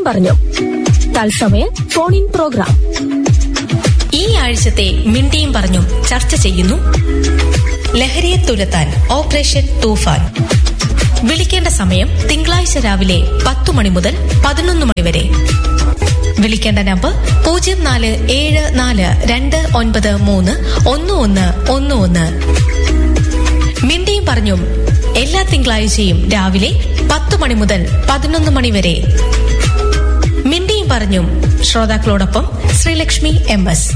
പറഞ്ഞു തത്സമയ phone in programme ഈ ആഴ്ചത്തെ മിണ്ടിയും പറഞ്ഞും ചർച്ച ചെയ്യുന്നു ലഹരിയെ തുരത്താൻ ഓപ്പറേഷൻ തൂഫാൻ വിളിക്കേണ്ട സമയം തിങ്കളാഴ്ച രാവിലെ പത്തു മണി മുതൽ പതിനൊന്ന് മണി വരെ വിളിക്കേണ്ട നമ്പർ പൂജ്യം നാല് ഏഴ് നാല് രണ്ട് ഒൻപത് മൂന്ന് ഒന്ന് ഒന്ന് ഒന്ന് ഒന്ന് മിണ്ടിയും പറഞ്ഞും എല്ലാ തിങ്കളാഴ്ചയും രാവിലെ പത്ത് മണി മുതൽ പതിനൊന്ന് മണി വരെ മിണ്ടിയും പറഞ്ഞും ശ്രോതാക്കളോടൊപ്പം ശ്രീലക്ഷ്മി എം എസ്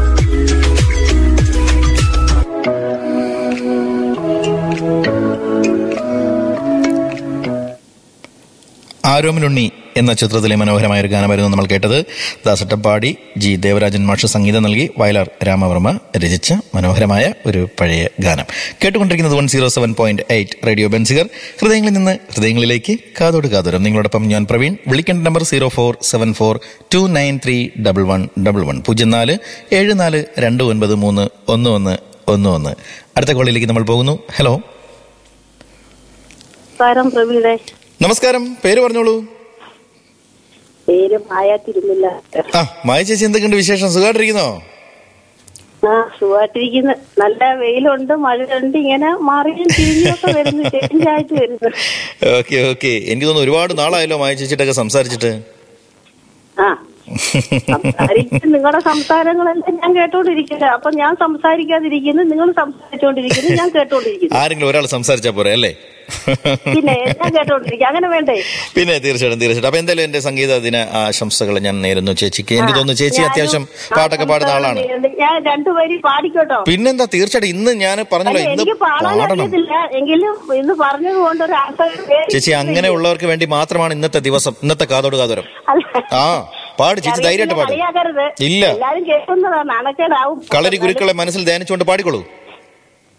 ആരോമനുണ്ണി എന്ന ചിത്രത്തിലെ മനോഹരമായ ഒരു ഗാനമായിരുന്നു നമ്മൾ കേട്ടത് ദാസട്ടപ്പാടി ജി ദേവരാജൻ മാഷ് സംഗീതം നൽകി വയലാർ രാമവർമ്മ രചിച്ച മനോഹരമായ ഒരു പഴയ ഗാനം കേട്ടുകൊണ്ടിരിക്കുന്നത് one zero seven point eight radio Benziger ഹൃദയങ്ങളിൽ നിന്ന് ഹൃദയങ്ങളിലേക്ക് കാതോട് കാതോരം നിങ്ങളോടൊപ്പം ഞാൻ പ്രവീൺ വിളിക്കേണ്ട number zero four seven four two nine three double one double one പൂജ്യം നാല് ഏഴ് നാല് രണ്ട് ഒൻപത് മൂന്ന് ഒന്ന് ഒന്ന് ഒന്ന് ഒന്ന് അടുത്ത കോളിലേക്ക് നമ്മൾ പോകുന്നു ഹലോ നമസ്കാരം പ്രവീണെ നമസ്കാരം പേര് പറഞ്ഞോളൂ പേര് മായ തിരുന്നില്ല ആ മായ ചേച്ചി എന്തൊക്കെയുണ്ട് വിശേഷം സുഖമായിട്ടിരിക്കുന്നോ ആ സുഖമായിട്ടിരിക്കുന്നു നല്ല വെയിലുണ്ട് മഴയുണ്ട് ഇങ്ങനെ മാറിയും തിരിഞ്ഞൊക്കെ വരുന്നു ചേഞ്ച് ആയിട്ട് വരുന്നു ഓക്കെ ഓക്കെ എനിക്ക് തോന്നുന്നു ഒരുപാട് നാളായല്ലോ മായ ചേച്ചിട്ടൊക്കെ സംസാരിച്ചിട്ട് ആ സംസാരിക്കും നിങ്ങളുടെ സംസാരങ്ങളെല്ലാം ഞാൻ കേട്ടോണ്ടിരിക്കുന്നത് അപ്പൊ ഞാൻ സംസാരിക്കാതിരിക്കുന്നു നിങ്ങൾ സംസാരിച്ചോണ്ടിരിക്കുന്നു ഞാൻ കേട്ടോണ്ടിരിക്കുന്നു ആരെങ്കിലും ഒരാൾ സംസാരിച്ചാ പോരെ അല്ലേ പിന്നെ ഞാൻ കേട്ടോണ്ടിരിക്കും അങ്ങനെ വേണ്ടേ പിന്നെ തീർച്ചയായിട്ടും തീർച്ചയായിട്ടും അപ്പൊ എന്തായാലും എന്റെ സംഗീത ദിന ആശംസകൾ ഞാൻ നേരുന്നു ചേച്ചിക്ക് എനിക്ക് തോന്നുന്നു ചേച്ചി ഞാനും അത്യാവശ്യം ആ പാട്ടൊക്കെ പാടുന്ന ആളാണ് സംസാരം ഞാൻ രണ്ടുപേരും പാടിക്കോട്ടോ പിന്നെന്താ തീർച്ചയായിട്ടും ഇന്ന് ഞാൻ പറഞ്ഞല്ലോ അല്ല, ഇന്ന് എനിക്ക് പാടാൻ പാടണം അറിയത്തില്ല എങ്കിലും ഇന്ന് പറഞ്ഞത് കൊണ്ട് ഒരു ആൾക്കാർ ചേച്ചി അങ്ങനെയുള്ളവർക്ക് വേണ്ടി മാത്രമാണ് ഇന്നത്തെ ദിവസം ഇന്നത്തെ കാതോട് കാതോരം ആ പാട് ചേച്ചി ധൈര്യമായിട്ട് പാട് കളിയാക്കരുത് ഇല്ല എല്ലാരും കേൾക്കുന്നതാണ് അണക്കേടാവും കളരി ഗുരുക്കളെ മനസ്സിൽ ധ്യാനിച്ചുകൊണ്ട് പാടിക്കോളൂ